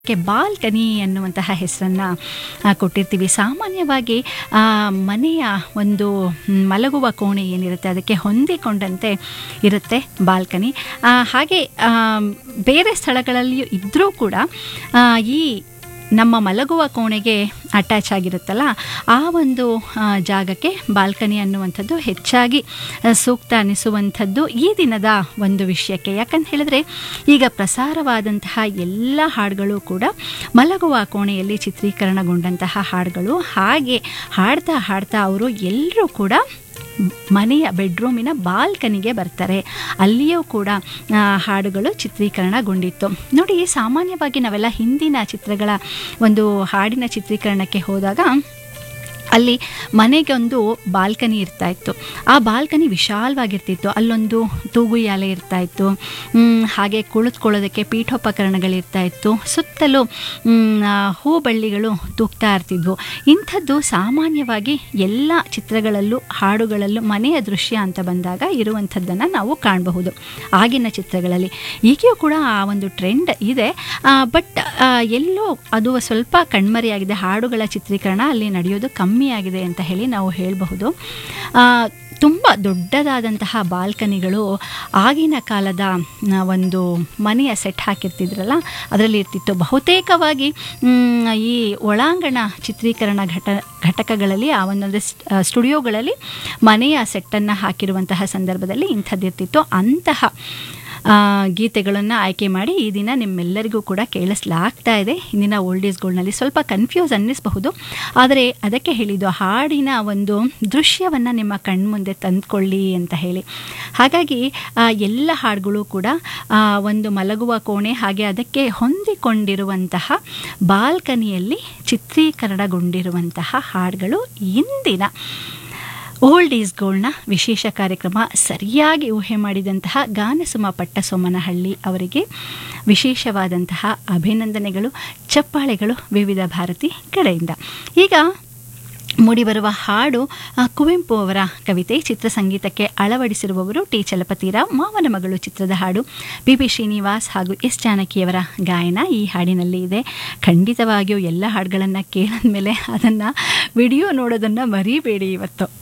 ಕ್ಕೆ ಬಾಲ್ಕನಿ ಅನ್ನುವಂತಹ ಹೆಸರನ್ನು ಕೊಟ್ಟಿರ್ತೀವಿ ಸಾಮಾನ್ಯವಾಗಿ ಆ, ಮನೆಯ ಒಂದು ಮ್, ಮಲಗುವ ಕೋಣೆ ಏನಿರುತ್ತೆ ಅದಕ್ಕೆ ಹೊಂದಿಕೊಂಡಂತೆ ಇರುತ್ತೆ ಬಾಲ್ಕನಿ ಆ, ಹಾಗೆ ಆ, ಬೇರೆ ಸ್ಥಳಗಳಲ್ಲಿಯೂ ಇದ್ದರೂ ಕೂಡ ಆ, ಈ ನಮ್ಮ ಮಲಗುವ ಕೋಣೆಗೆ ಅಟ್ಯಾಚ್ ಆಗಿರುತ್ತಲ್ಲ ಆ ಒಂದು ಆ, ಜಾಗಕ್ಕೆ ಬಾಲ್ಕನಿ ಅನ್ನುವಂಥದ್ದು ಹೆಚ್ಚಾಗಿ ಆ, ಸೂಕ್ತ ಅನಿಸುವಂಥದ್ದು ಈ ದಿನದ ಒಂದು ವಿಷಯಕ್ಕೆ ಯಾಕಂತ ಹೇಳಿದ್ರೆ ಈಗ ಪ್ರಸಾರವಾದಂತಹ ಎಲ್ಲ ಹಾಡುಗಳು ಕೂಡ ಮಲಗುವ ಕೋಣೆಯಲ್ಲಿ ಚಿತ್ರೀಕರಣಗೊಂಡಂತಹ ಹಾಡುಗಳು ಹಾಗೆ ಹಾಡ್ತಾ ಹಾಡ್ತಾ ಅವರು ಎಲ್ಲರೂ ಕೂಡ ಮನೆಯ ಬೆಡ್ರೂಮಿನ ಬಾಲ್ಕನಿಗೆ ಬರ್ತಾರೆ ಅಲ್ಲಿಯೂ ಕೂಡ ಆ, ಹಾಡುಗಳು ಚಿತ್ರೀಕರಣಗೊಂಡಿತ್ತು ನೋಡಿ ಸಾಮಾನ್ಯವಾಗಿ ನಾವೆಲ್ಲ ಹಿಂದಿನ ಚಿತ್ರಗಳ ಒಂದು ಹಾಡಿನ ಚಿತ್ರೀಕರಣಕ್ಕೆ ಹೋದಾಗ ಅಲ್ಲಿ ಮನೆಗೊಂದು ಬಾಲ್ಕನಿ ಇರ್ತಾ ಇತ್ತು ಆ ಬಾಲ್ಕನಿ ವಿಶಾಲವಾಗಿರ್ತಿತ್ತು ಅಲ್ಲೊಂದು ತೂಗುಯ್ಯಾಲೆ ಇರ್ತಾ ಇತ್ತು ಮ್, ಹಾಗೆ ಕುಳಿತುಕೊಳ್ಳೋದಕ್ಕೆ ಪೀಠೋಪಕರಣಗಳಿರ್ತಾ ಇತ್ತು ಸುತ್ತಲೂ ಮ್, ಆ, ಹೂ ಬಳ್ಳಿಗಳು ತೂಗ್ತಾ ಇರ್ತಿದ್ವು ಇಂಥದ್ದು ಸಾಮಾನ್ಯವಾಗಿ ಎಲ್ಲ ಚಿತ್ರಗಳಲ್ಲೂ ಹಾಡುಗಳಲ್ಲೂ ಮನೆಯ ದೃಶ್ಯ ಅಂತ ಬಂದಾಗ ಇರುವಂಥದ್ದನ್ನು ನಾವು ಕಾಣಬಹುದು ಆಗಿನ ಚಿತ್ರಗಳಲ್ಲಿ ಈಗಲೂ ಕೂಡ ಆ ಒಂದು ಟ್ರೆಂಡ್ ಇದೆ ಬಟ್ ಎಲ್ಲೋ ಅದು ಸ್ವಲ್ಪ ಕಣ್ಮರೆಯಾಗಿದೆ ಹಾಡುಗಳ ಚಿತ್ರೀಕರಣ ಅಲ್ಲಿ ನಡೆಯೋದು ಕಮ್ಮಿ ಆಗಿದೆ ಅಂತ ಹೇಳಿ ನಾವು ಹೇಳಬಹುದು ತುಂಬ ದೊಡ್ಡದಾದಂತಹ ಬಾಲ್ಕನಿಗಳು ಆಗಿನ ಕಾಲದ ಆ, ಒಂದು ಮನೆಯ ಸೆಟ್ ಹಾಕಿರ್ತಿದ್ರಲ್ಲ ಅದರಲ್ಲಿ ಇರ್ತಿತ್ತು ಬಹುತೇಕವಾಗಿ ಮ್, ಈ ಒಳಾಂಗಣ ಚಿತ್ರೀಕರಣ ಘಟ ಘಟಕಗಳಲ್ಲಿ ಆ ಒಂದೊಂದು ಸ್- ಆ, ಸ್ಟುಡಿಯೋಗಳಲ್ಲಿ ಮನೆಯ ಸೆಟ್ಟನ್ನು ಹಾಕಿರುವಂತಹ ಸಂದರ್ಭದಲ್ಲಿ ಇಂಥದ್ದಿರ್ತಿತ್ತು ಅಂತಹ ಗೀತೆಗಳನ್ನು ಆಯ್ಕೆ ಮಾಡಿ ಈ ದಿನ ನಿಮ್ಮೆಲ್ಲರಿಗೂ ಕೂಡ ಕೇಳಿಸ್ಲಾಗ್ತಾ ಇದೆ ಇಂದಿನ ಓಲ್ಡ್ ಈಸ್ಗಳ್ನಲ್ಲಿ ಸ್ವಲ್ಪ ಕನ್ಫ್ಯೂಸ್ ಅನ್ನಿಸಬಹುದು ಆದರೆ ಅದಕ್ಕೆ ಹೇಳಿದ್ದು ಹಾಡಿನ ಒಂದು ದೃಶ್ಯವನ್ನು ನಿಮ್ಮ ಕಣ್ಮುಂದೆ ತಂದ್ಕೊಳ್ಳಿ ಅಂತ ಹೇಳಿ ಹಾಗಾಗಿ ಆ, ಎಲ್ಲ ಹಾಡುಗಳು ಕೂಡ ಆ, ಒಂದು ಮಲಗುವ ಕೋಣೆ ಹಾಗೆ ಅದಕ್ಕೆ ಹೊಂದಿಕೊಂಡಿರುವಂತಹ ಬಾಲ್ಕನಿಯಲ್ಲಿ ಚಿತ್ರೀಕರಣಗೊಂಡಿರುವಂತಹ ಹಾಡುಗಳು ಇಂದಿನ ಓಲ್ಡ್ ಈಸ್ ಗೋಲ್ಡ್ನ ವಿಶೇಷ ಕಾರ್ಯಕ್ರಮ ಸರಿಯಾಗಿ ಊಹೆ ಮಾಡಿದಂತಹ ಗಾನಸುಮ ಪಟ್ಟಸೋಮನಹಳ್ಳಿ ಅವರಿಗೆ ವಿಶೇಷವಾದಂತಹ ಅಭಿನಂದನೆಗಳು ಚಪ್ಪಾಳೆಗಳು ವಿವಿಧ ಭಾರತಿ ಕಡೆಯಿಂದ ಈಗ ಮೂಡಿಬರುವ ಹಾಡು ಆ, ಕುವೆಂಪು ಅವರ ಕವಿತೆ ಚಿತ್ರಸಂಗೀತಕ್ಕೆ ಅಳವಡಿಸಿರುವವರು ಟಿ ಚಲಪತಿರಾವ್ ಮಾವನ ಮಗಳು ಚಿತ್ರದ ಹಾಡು ಪಿ ಬಿ ಶ್ರೀನಿವಾಸ್ ಹಾಗೂ ಎಸ್ ಜಾನಕಿಯವರ ಗಾಯನ ಈ ಹಾಡಿನಲ್ಲಿ ಇದೆ ಖಂಡಿತವಾಗಿಯೂ ಎಲ್ಲ ಹಾಡುಗಳನ್ನು ಕೇಳಿದ್ಮೇಲೆ ಅದನ್ನು ವಿಡಿಯೋ ನೋಡೋದನ್ನು ಮರಿಬೇಡಿ ಇವತ್ತು